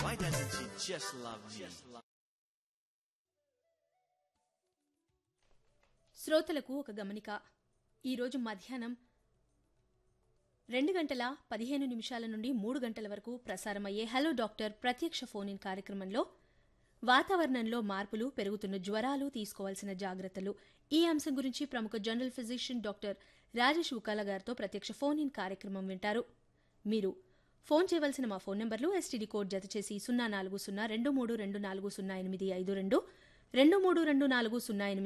Why doesn't she just love me? శ్రోతలకు ఒక గమనిక ఈరోజు మధ్యాహ్నం రెండు గంటల పదిహేను నిమిషాల నుండి మూడు గంటల వరకు ప్రసారమయ్యే హలో డాక్టర్ ప్రత్యక్ష ఫోన్ ఇన్ కార్యక్రమంలో వాతావరణంలో మార్పులు పెరుగుతున్న జ్వరాలు తీసుకోవాల్సిన జాగ్రత్తలు ఈ అంశం గురించి ప్రముఖ general physician doctor Rajesh Ukala గారితో ప్రత్యక్ష ఫోన్ ఇన్ కార్యక్రమం వింటారు మీరు ఫోన్ చేయవలసిన మా ఫోన్ నంబర్లు ఎస్టీడీ కోడ్ జత చేసి సున్నా నాలుగు సున్నా రెండు మూడు రెండు నాలుగు సున్నా ఎనిమిది ఐదు రెండు రెండు మూడు రెండు నాలుగు సున్నా ఎనిమిది